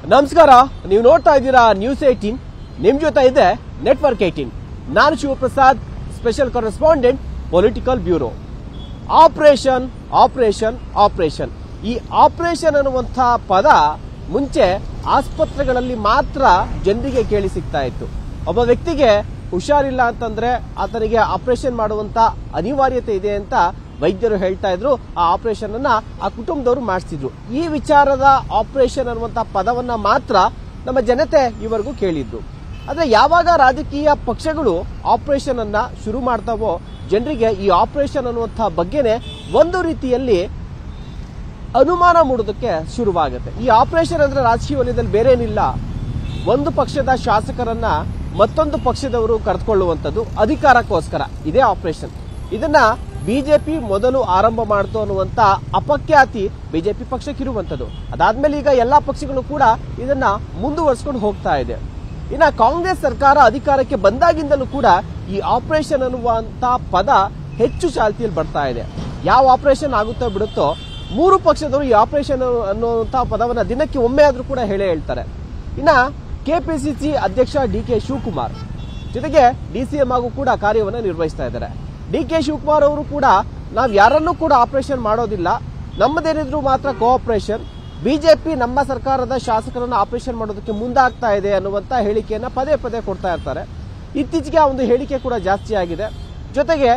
ನಮಸ್ಕಾರ ನೀವು ನೋಡ್ತಾ ಇದ್ದೀರಾ ನ್ಯೂಸ್ ಏಟೀನ್ ನಿಮ್ ಜೊತೆ ಇದೆ ನೆಟ್ವರ್ಕ್ ಏಟೀನ್ ನಾನು Shivaprasad special correspondent political bureau operation operation operation ಈ ಆಪರೇಷನ್ ಅನ್ನುವಂಥ ಪದ ಮುಂಚೆ ಆಸ್ಪತ್ರೆಗಳಲ್ಲಿ ಮಾತ್ರ ಜನರಿಗೆ ಕೇಳಿ ಸಿಗ್ತಾ ಇತ್ತು ಒಬ್ಬ ವ್ಯಕ್ತಿಗೆ ಹುಷಾರಿಲ್ಲ ಅಂತಂದ್ರೆ ಆತನಿಗೆ ಆಪರೇಷನ್ ಮಾಡುವಂತ ಅನಿವಾರ್ಯತೆ ಇದೆ ಅಂತ ವೈದ್ಯರು ಹೇಳ್ತಾ ಇದ್ರು ಆ ಆಪರೇಷನ್ ಅನ್ನ ಆ ಕುಟುಂಬದವರು ಮಾಡಿಸ್ತಿದ್ರು ಈ ವಿಚಾರದ ಆಪರೇಷನ್ ಅನ್ನುವಂತ ಪದವನ್ನ ಮಾತ್ರ ನಮ್ಮ ಜನತೆ ಇವರೆಗೂ ಕೇಳಿದ್ರು ಆದ್ರೆ ಯಾವಾಗ ರಾಜಕೀಯ ಪಕ್ಷಗಳು ಆಪರೇಷನ್ ಅನ್ನ ಶುರು ಮಾಡ್ತಾವೋ ಜನರಿಗೆ ಈ ಆಪರೇಷನ್ ಅನ್ನುವಂಥ ಬಗ್ಗೆನೆ ಒಂದು ರೀತಿಯಲ್ಲಿ ಅನುಮಾನ ಮೂಡೋದಕ್ಕೆ ಶುರುವಾಗುತ್ತೆ ಈ ಆಪರೇಷನ್ ಅಂದ್ರೆ ರಾಜಕೀಯ ವಲಯದಲ್ಲಿ ಬೇರೆ ಏನಿಲ್ಲ ಒಂದು ಪಕ್ಷದ ಶಾಸಕರನ್ನ ಮತ್ತೊಂದು ಪಕ್ಷದವರು ಕರೆದುಕೊಳ್ಳುವಂಥದ್ದು ಅಧಿಕಾರಕ್ಕೋಸ್ಕರ ಇದೇ ಆಪರೇಷನ್ ಇದನ್ನ ಬಿಜೆಪಿ ಮೊದಲು ಆರಂಭ ಮಾಡ್ತು ಅನ್ನುವಂತ ಅಪಖ್ಯಾತಿ ಬಿಜೆಪಿ ಪಕ್ಷಕ್ಕಿರುವಂಥದ್ದು ಅದಾದ್ಮೇಲೆ ಈಗ ಎಲ್ಲಾ ಪಕ್ಷಗಳು ಕೂಡ ಇದನ್ನ ಮುಂದುವರಿಸ್ಕೊಂಡು ಹೋಗ್ತಾ ಇದೆ ಇನ್ನ ಕಾಂಗ್ರೆಸ್ ಸರ್ಕಾರ ಅಧಿಕಾರಕ್ಕೆ ಬಂದಾಗಿಂದಲೂ ಕೂಡ ಈ ಆಪರೇಷನ್ ಅನ್ನುವಂತ ಪದ ಹೆಚ್ಚು ಚಾಲ್ತಿಯಲ್ಲಿ ಬರ್ತಾ ಇದೆ ಯಾವ ಆಪರೇಷನ್ ಆಗುತ್ತೋ ಬಿಡುತ್ತೋ ಮೂರು ಪಕ್ಷದವರು ಈ ಆಪರೇಷನ್ ಅನ್ನುವಂತ ಪದವನ್ನ ದಿನಕ್ಕೆ ಒಮ್ಮೆ ಆದ್ರೂ ಕೂಡ ಹೇಳೇ ಹೇಳ್ತಾರೆ ಇನ್ನ ಕೆಪಿಸಿಸಿ ಅಧ್ಯಕ್ಷ ಡಿ ಕೆ ಶಿವಕುಮಾರ್ ಜೊತೆಗೆ ಡಿಸಿಎಂ ಆಗೂ ಕೂಡ ಕಾರ್ಯವನ್ನು ನಿರ್ವಹಿಸ್ತಾ ಇದ್ದಾರೆ ಡಿ ಕೆ ಶಿವಕುಮಾರ್ ಅವರು ಕೂಡ ನಾವು ಯಾರನ್ನೂ ಕೂಡ ಆಪರೇಷನ್ ಮಾಡೋದಿಲ್ಲ ನಮ್ಮದೇನಿದ್ರು ಮಾತ್ರ ಕೋಆಪರೇಷನ್ ಬಿಜೆಪಿ ನಮ್ಮ ಸರ್ಕಾರದ ಶಾಸಕರನ್ನ ಆಪರೇಷನ್ ಮಾಡೋದಕ್ಕೆ ಮುಂದಾಗ್ತಾ ಇದೆ ಅನ್ನುವಂತ ಹೇಳಿಕೆಯನ್ನ ಪದೇ ಪದೇ ಕೊಡ್ತಾ ಇರ್ತಾರೆ ಇತ್ತೀಚೆಗೆ ಆ ಒಂದು ಹೇಳಿಕೆ ಕೂಡ ಜಾಸ್ತಿ ಆಗಿದೆ ಜೊತೆಗೆ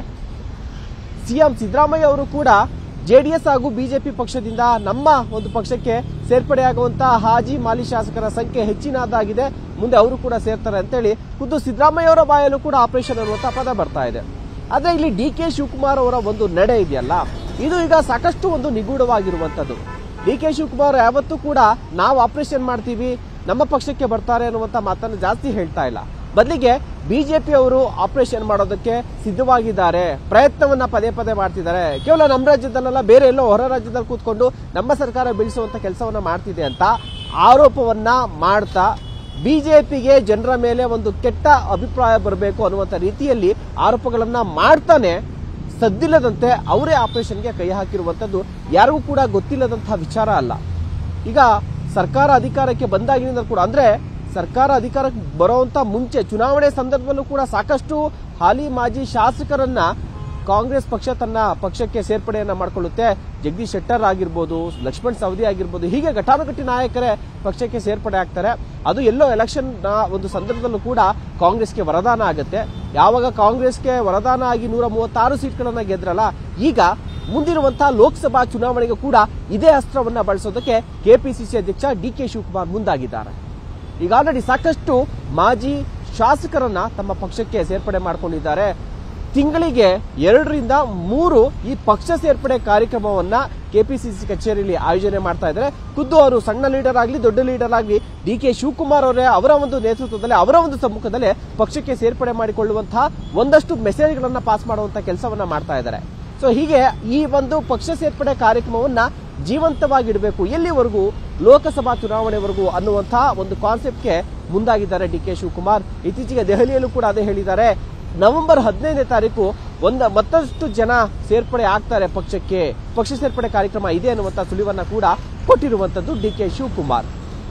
ಸಿಎಂ ಸಿದ್ದರಾಮಯ್ಯ ಅವರು ಕೂಡ ಜೆಡಿಎಸ್ ಹಾಗೂ ಬಿಜೆಪಿ ಪಕ್ಷದಿಂದ ನಮ್ಮ ಒಂದು ಪಕ್ಷಕ್ಕೆ ಸೇರ್ಪಡೆಯಾಗುವಂತಹ ಹಾಜಿ ಮಾಲಿ ಶಾಸಕರ ಸಂಖ್ಯೆ ಹೆಚ್ಚಿನದಾಗಿದೆ ಮುಂದೆ ಅವರು ಕೂಡ ಸೇರ್ತಾರೆ ಅಂತೇಳಿ ಖುದ್ದು ಸಿದ್ದರಾಮಯ್ಯ ಅವರ ಬಾಯಲ್ಲೂ ಕೂಡ ಆಪರೇಷನ್ ಅನ್ನುವಂಥ ಪದ ಬರ್ತಾ ಇದೆ ಆದ್ರೆ ಇಲ್ಲಿ ಡಿ ಕೆ ಶಿವಕುಮಾರ್ ಅವರ ಒಂದು ನಡೆ ಇದೆಯಲ್ಲ ಇದು ಈಗ ಸಾಕಷ್ಟು ಒಂದು ನಿಗೂಢವಾಗಿರುವಂತದ್ದು ಡಿ ಕೆ ಶಿವಕುಮಾರ್ ಯಾವತ್ತೂ ಕೂಡ ನಾವು ಆಪರೇಷನ್ ಮಾಡ್ತೀವಿ ನಮ್ಮ ಪಕ್ಷಕ್ಕೆ ಬರ್ತಾರೆ ಅನ್ನುವಂತ ಮಾತನ್ನು ಜಾಸ್ತಿ ಹೇಳ್ತಾ ಇಲ್ಲ ಬದಲಿಗೆ ಬಿಜೆಪಿ ಅವರು ಆಪರೇಷನ್ ಮಾಡೋದಕ್ಕೆ ಸಿದ್ಧವಾಗಿದ್ದಾರೆ ಪ್ರಯತ್ನವನ್ನ ಪದೇ ಪದೇ ಮಾಡ್ತಿದ್ದಾರೆ ಕೇವಲ ನಮ್ಮ ರಾಜ್ಯದಲ್ಲ ಬೇರೆ ಎಲ್ಲೋ ಹೊರ ರಾಜ್ಯದಲ್ಲಿ ಕೂತ್ಕೊಂಡು ನಮ್ಮ ಸರ್ಕಾರ ಬೀಳಿಸುವಂತ ಕೆಲಸವನ್ನ ಮಾಡ್ತಿದೆ ಅಂತ ಆರೋಪವನ್ನ ಮಾಡ್ತಾ ಬಿಜೆಪಿಗೆ ಜನರ ಮೇಲೆ ಒಂದು ಕೆಟ್ಟ ಅಭಿಪ್ರಾಯ ಬರಬೇಕು ಅನ್ನುವಂತ ರೀತಿಯಲ್ಲಿ ಆರೋಪಗಳನ್ನ ಮಾಡ್ತಾನೆ ಸದ್ದಿಲ್ಲದಂತೆ ಅವರೇ ಆಪರೇಷನ್ಗೆ ಕೈ ಹಾಕಿರುವಂತದ್ದು ಯಾರಿಗೂ ಕೂಡ ಗೊತ್ತಿಲ್ಲದಂತಹ ವಿಚಾರ ಅಲ್ಲ ಈಗ ಸರ್ಕಾರ ಅಧಿಕಾರಕ್ಕೆ ಬಂದಾಗಿನಿಂದ ಕೂಡ ಅಂದ್ರೆ ಸರ್ಕಾರ ಅಧಿಕಾರಕ್ಕೆ ಬರುವಂತ ಮುಂಚೆ ಚುನಾವಣೆ ಸಂದರ್ಭದಲ್ಲೂ ಕೂಡ ಸಾಕಷ್ಟು ಹಾಲಿ ಮಾಜಿ ಶಾಸಕರನ್ನ ಕಾಂಗ್ರೆಸ್ ಪಕ್ಷ ತನ್ನ ಪಕ್ಷಕ್ಕೆ ಸೇರ್ಪಡೆಯನ್ನ ಮಾಡಿಕೊಳ್ಳುತ್ತೆ ಜಗದೀಶ್ ಶೆಟ್ಟರ್ ಆಗಿರ್ಬೋದು ಲಕ್ಷ್ಮಣ್ ಸವದಿ ಆಗಿರ್ಬೋದು ಹೀಗೆ ಘಟಾನುಘಟಿ ನಾಯಕರೇ ಪಕ್ಷಕ್ಕೆ ಸೇರ್ಪಡೆ ಆಗ್ತಾರೆ ಅದು ಎಲ್ಲೋ ಎಲೆಕ್ಷನ್ ಒಂದು ಸಂದರ್ಭದಲ್ಲೂ ಕೂಡ ಕಾಂಗ್ರೆಸ್ಗೆ ವರದಾನ ಆಗುತ್ತೆ ಯಾವಾಗ ಕಾಂಗ್ರೆಸ್ಗೆ ವರದಾನ ಆಗಿ ನೂರ ಮೂವತ್ತಾರು ಸೀಟ್ಗಳನ್ನ ಗೆದ್ರಲ್ಲ ಈಗ ಮುಂದಿರುವಂತಹ ಲೋಕಸಭಾ ಚುನಾವಣೆಗೂ ಕೂಡ ಇದೇ ಅಸ್ತ್ರವನ್ನ ಬಳಸೋದಕ್ಕೆ ಕೆಪಿಸಿಸಿ ಅಧ್ಯಕ್ಷ ಡಿ ಕೆ ಶಿವಕುಮಾರ್ ಮುಂದಾಗಿದ್ದಾರೆ ಈಗ ಆಲ್ರೆಡಿ ಸಾಕಷ್ಟು ಮಾಜಿ ಶಾಸಕರನ್ನ ತಮ್ಮ ಪಕ್ಷಕ್ಕೆ ಸೇರ್ಪಡೆ ಮಾಡಿಕೊಂಡಿದ್ದಾರೆ ತಿಂಗಳಿಗೆ ಎರಡರಿಂದ ಮೂರು ಈ ಪಕ್ಷ ಸೇರ್ಪಡೆ ಕಾರ್ಯಕ್ರಮವನ್ನ ಕೆಪಿಸಿಸಿ ಕಚೇರಿಯಲ್ಲಿ ಆಯೋಜನೆ ಮಾಡ್ತಾ ಇದ್ದಾರೆ ಖುದ್ದು ಅವರು ಸಣ್ಣ ಲೀಡರ್ ಆಗಲಿ ದೊಡ್ಡ ಲೀಡರ್ ಆಗಲಿ ಡಿ ಕೆ ಶಿವಕುಮಾರ್ ಅವರೇ ಅವರ ಒಂದು ನೇತೃತ್ವದಲ್ಲಿ ಅವರ ಒಂದು ಸಮ್ಮುಖದಲ್ಲೇ ಪಕ್ಷಕ್ಕೆ ಸೇರ್ಪಡೆ ಮಾಡಿಕೊಳ್ಳುವಂತಹ ಒಂದಷ್ಟು ಮೆಸೇಜ್ಗಳನ್ನ ಪಾಸ್ ಮಾಡುವಂತಹ ಕೆಲಸವನ್ನ ಮಾಡ್ತಾ ಇದ್ದಾರೆ ಸೊ ಹೀಗೆ ಈ ಒಂದು ಪಕ್ಷ ಸೇರ್ಪಡೆ ಕಾರ್ಯಕ್ರಮವನ್ನ ಜೀವಂತವಾಗಿಡಬೇಕು ಎಲ್ಲಿವರೆಗೂ ಲೋಕಸಭಾ ಚುನಾವಣೆವರೆಗೂ ಅನ್ನುವಂತಹ ಒಂದು ಕಾನ್ಸೆಪ್ಟ್ಗೆ ಮುಂದಾಗಿದ್ದಾರೆ ಡಿ ಕೆ ಶಿವಕುಮಾರ್ ಇತ್ತೀಚೆಗೆ ದೆಹಲಿಯಲ್ಲೂ ಕೂಡ ಅದೇ ಹೇಳಿದ್ದಾರೆ ನವೆಂಬರ್ ಹದಿನೈದನೇ ತಾರೀಕು ಒಂದ ಮತ್ತಷ್ಟು ಜನ ಸೇರ್ಪಡೆ ಆಗ್ತಾರೆ ಪಕ್ಷಕ್ಕೆ ಪಕ್ಷ ಸೇರ್ಪಡೆ ಕಾರ್ಯಕ್ರಮ ಇದೆ ಅನ್ನುವಂತ ಸುಳಿವನ್ನ ಕೂಡ ಕೊಟ್ಟಿರುವಂತದ್ದು ಡಿ ಕೆ ಶಿವಕುಮಾರ್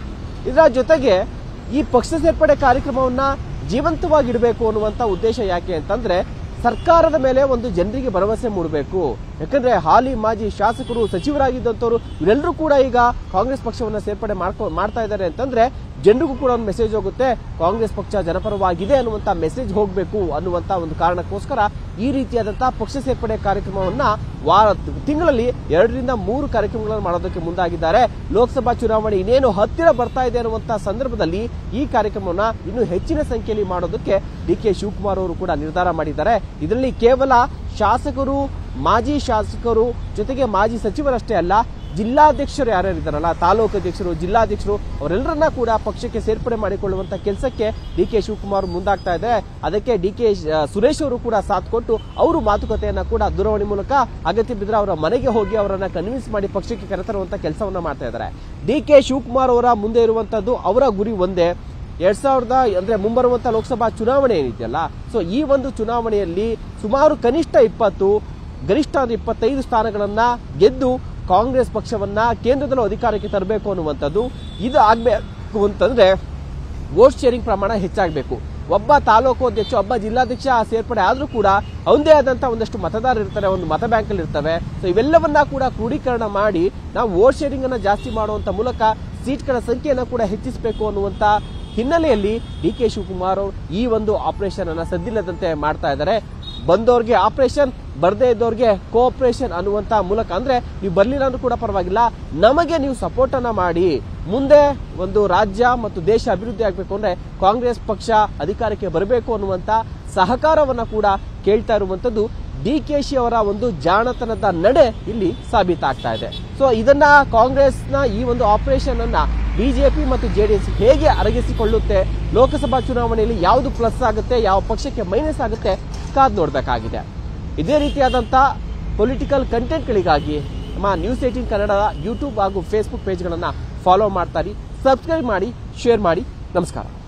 ಇದರ ಜೊತೆಗೆ ಈ ಪಕ್ಷ ಸೇರ್ಪಡೆ ಕಾರ್ಯಕ್ರಮವನ್ನ ಜೀವಂತವಾಗಿಡಬೇಕು ಅನ್ನುವಂತ ಉದ್ದೇಶ ಯಾಕೆ ಅಂತಂದ್ರೆ ಸರ್ಕಾರದ ಮೇಲೆ ಒಂದು ಜನರಿಗೆ ಭರವಸೆ ಮೂಡಬೇಕು ಯಾಕಂದ್ರೆ ಹಾಲಿ ಮಾಜಿ ಶಾಸಕರು ಸಚಿವರಾಗಿದ್ದಂಥವ್ರು ಇವರೆಲ್ಲರೂ ಕೂಡ ಈಗ ಕಾಂಗ್ರೆಸ್ ಪಕ್ಷವನ್ನ ಸೇರ್ಪಡೆ ಮಾಡ್ಕೊ ಮಾಡ್ತಾ ಇದ್ದಾರೆ ಅಂತಂದ್ರೆ ಜನರಿಗೂ ಕೂಡ ಒಂದು ಮೆಸೇಜ್ ಹೋಗುತ್ತೆ ಕಾಂಗ್ರೆಸ್ ಪಕ್ಷ ಜನಪರವಾಗಿದೆ ಅನ್ನುವಂತ ಮೆಸೇಜ್ ಹೋಗಬೇಕು ಅನ್ನುವಂತ ಒಂದು ಕಾರಣಕ್ಕೋಸ್ಕರ ಈ ರೀತಿಯಾದಂತಹ ಪಕ್ಷ ಸೇರ್ಪಡೆ ಕಾರ್ಯಕ್ರಮವನ್ನ ವಾರ ತಿಂಗಳಲ್ಲಿ ಎರಡರಿಂದ ಮೂರು ಕಾರ್ಯಕ್ರಮಗಳನ್ನು ಮಾಡೋದಕ್ಕೆ ಮುಂದಾಗಿದ್ದಾರೆ ಲೋಕಸಭಾ ಚುನಾವಣೆ ಇನ್ನೇನು ಹತ್ತಿರ ಬರ್ತಾ ಇದೆ ಅನ್ನುವಂತ ಸಂದರ್ಭದಲ್ಲಿ ಈ ಕಾರ್ಯಕ್ರಮವನ್ನ ಇನ್ನೂ ಹೆಚ್ಚಿನ ಸಂಖ್ಯೆಯಲ್ಲಿ ಮಾಡೋದಕ್ಕೆ ಡಿ ಕೆ ಶಿವಕುಮಾರ್ ಅವರು ಕೂಡ ನಿರ್ಧಾರ ಮಾಡಿದ್ದಾರೆ ಇದರಲ್ಲಿ ಕೇವಲ ಶಾಸಕರು ಮಾಜಿ ಶಾಸಕರು ಜೊತೆಗೆ ಮಾಜಿ ಸಚಿವರಷ್ಟೇ ಅಲ್ಲ ಜಿಲ್ಲಾಧ್ಯಕ್ಷರು ಯಾರ್ಯಾರಿದ್ದಾರಲ್ಲ ತಾಲೂಕು ಅಧ್ಯಕ್ಷರು ಜಿಲ್ಲಾಧ್ಯಕ್ಷರು ಅವರೆಲ್ಲರನ್ನ ಕೂಡ ಪಕ್ಷಕ್ಕೆ ಸೇರ್ಪಡೆ ಮಾಡಿಕೊಳ್ಳುವಂತ ಕೆಲಸಕ್ಕೆ ಡಿ ಕೆ ಶಿವಕುಮಾರ್ ಮುಂದಾಗ್ತಾ ಇದೆ ಅದಕ್ಕೆ ಡಿ ಕೆ ಸುರೇಶ್ ಅವರು ಕೂಡ ಸಾಥ್ ಕೊಟ್ಟು ಅವರು ಮಾತುಕತೆಯನ್ನ ಕೂಡ ದೂರವಾಣಿ ಮೂಲಕ ಅಗತ್ಯ ಬಿದ್ದರೆ ಅವರ ಮನೆಗೆ ಹೋಗಿ ಅವರನ್ನ ಕನ್ವಿನ್ಸ್ ಮಾಡಿ ಪಕ್ಷಕ್ಕೆ ಕರೆತರುವಂತ ಕೆಲಸವನ್ನ ಮಾಡ್ತಾ ಇದ್ದಾರೆ ಡಿ ಕೆ ಶಿವಕುಮಾರ್ ಅವರ ಮುಂದೆ ಇರುವಂತದ್ದು ಅವರ ಗುರಿ ಒಂದೇ ಎರಡ್ ಸಾವಿರದ ಅಂದ್ರೆ ಮುಂಬರುವಂತ ಲೋಕಸಭಾ ಚುನಾವಣೆ ಏನಿದೆಯಲ್ಲ ಸೊ ಈ ಒಂದು ಚುನಾವಣೆಯಲ್ಲಿ ಸುಮಾರು ಕನಿಷ್ಠ ಇಪ್ಪತ್ತು ಗರಿಷ್ಠ ಅಂದ್ರೆ ಇಪ್ಪತ್ತೈದು ಸ್ಥಾನಗಳನ್ನ ಗೆದ್ದು ಕಾಂಗ್ರೆಸ್ ಪಕ್ಷವನ್ನ ಕೇಂದ್ರದಲ್ಲೂ ಅಧಿಕಾರಕ್ಕೆ ತರಬೇಕು ಅನ್ನುವಂಥದ್ದು ಇದು ಆಗ್ಬೇ ಆಗಬೇಕು ಅಂತಂದ್ರೆ ವೋಟ್ ಶೇರಿಂಗ್ ಪ್ರಮಾಣ ಹೆಚ್ಚಾಗಬೇಕು ಒಬ್ಬ ತಾಲೂಕು ಅಧ್ಯಕ್ಷ ಒಬ್ಬ ಜಿಲ್ಲಾಧ್ಯಕ್ಷ ಸೇರ್ಪಡೆ ಆದ್ರೂ ಕೂಡ ಅವನದೇ ಆದಂತ ಒಂದಷ್ಟು ಮತದಾರರು ಇರ್ತಾರೆ ಒಂದು ಮತ ಬ್ಯಾಂಕ್ ಅಲ್ಲಿ ಇರ್ತವೆ ಸೊ ಇವೆಲ್ಲವನ್ನ ಕೂಡ ಕ್ರೋಢೀಕರಣ ಮಾಡಿ ನಾವು ವೋಟ್ ಶೇರಿಂಗ್ ಅನ್ನ ಜಾಸ್ತಿ ಮಾಡುವಂತ ಮೂಲಕ ಸೀಟ್ಗಳ ಸಂಖ್ಯೆಯನ್ನು ಕೂಡ ಹೆಚ್ಚಿಸಬೇಕು ಅನ್ನುವಂತ ಹಿನ್ನೆಲೆಯಲ್ಲಿ ಡಿ ಕೆ ಶಿವಕುಮಾರ್ ಅವರು ಈ ಒಂದು ಆಪರೇಷನ್ ಅನ್ನ ಸದ್ದಿಲ್ಲದಂತೆ ಮಾಡ್ತಾ ಇದ್ದಾರೆ ಬಂದವ್ರಿಗೆ ಆಪರೇಷನ್ ಬರ್ದೇ ಇದ್ದವ್ರಿಗೆ ಕೋಆಪರೇಷನ್ ಅನ್ನುವಂತ ಮೂಲಕ ಅಂದ್ರೆ ನೀವು ಬರ್ಲಿಲ್ಲ ಅಂದ್ರೂ ಕೂಡ ಪರವಾಗಿಲ್ಲ ನಮಗೆ ನೀವು ಸಪೋರ್ಟ್ ಅನ್ನ ಮಾಡಿ ಮುಂದೆ ಒಂದು ರಾಜ್ಯ ಮತ್ತು ದೇಶ ಅಭಿವೃದ್ಧಿ ಆಗಬೇಕು ಅಂದ್ರೆ ಕಾಂಗ್ರೆಸ್ ಪಕ್ಷ ಅಧಿಕಾರಕ್ಕೆ ಬರಬೇಕು ಅನ್ನುವಂತ ಸಹಕಾರವನ್ನ ಕೂಡ ಕೇಳ್ತಾ ಇರುವಂತದ್ದು ಡಿ ಕೆ ಶಿ ಅವರ ಒಂದು ಜಾಣತನದ ನಡೆ ಇಲ್ಲಿ ಸಾಬೀತಾಗ್ತಾ ಇದೆ ಸೊ ಇದನ್ನ ಕಾಂಗ್ರೆಸ್ನ ಈ ಒಂದು ಆಪರೇಷನ್ ಅನ್ನ ಬಿಜೆಪಿ ಮತ್ತು ಜೆಡಿಎಸ್ ಹೇಗೆ ಅರಗಿಸಿಕೊಳ್ಳುತ್ತೆ ಲೋಕಸಭಾ ಚುನಾವಣೆಯಲ್ಲಿ ಯಾವುದು ಪ್ಲಸ್ ಆಗುತ್ತೆ ಯಾವ ಪಕ್ಷಕ್ಕೆ ಮೈನಸ್ ಆಗುತ್ತೆ ಕಾದ್ ನೋಡಬೇಕಾಗಿದೆ ಇದೇ ರೀತಿಯಾದಂಥ ಪೊಲಿಟಿಕಲ್ ಕಂಟೆಂಟ್ಗಳಿಗಾಗಿ ನಮ್ಮ ನ್ಯೂಸ್ ಏಟೀನ್ ಕನ್ನಡದ ಯೂಟ್ಯೂಬ್ ಹಾಗೂ ಫೇಸ್ಬುಕ್ ಪೇಜ್ಗಳನ್ನು ಫಾಲೋ ಮಾಡ್ತಾರೆ ಸಬ್ಸ್ಕ್ರೈಬ್ ಮಾಡಿ ಶೇರ್ ಮಾಡಿ ನಮಸ್ಕಾರ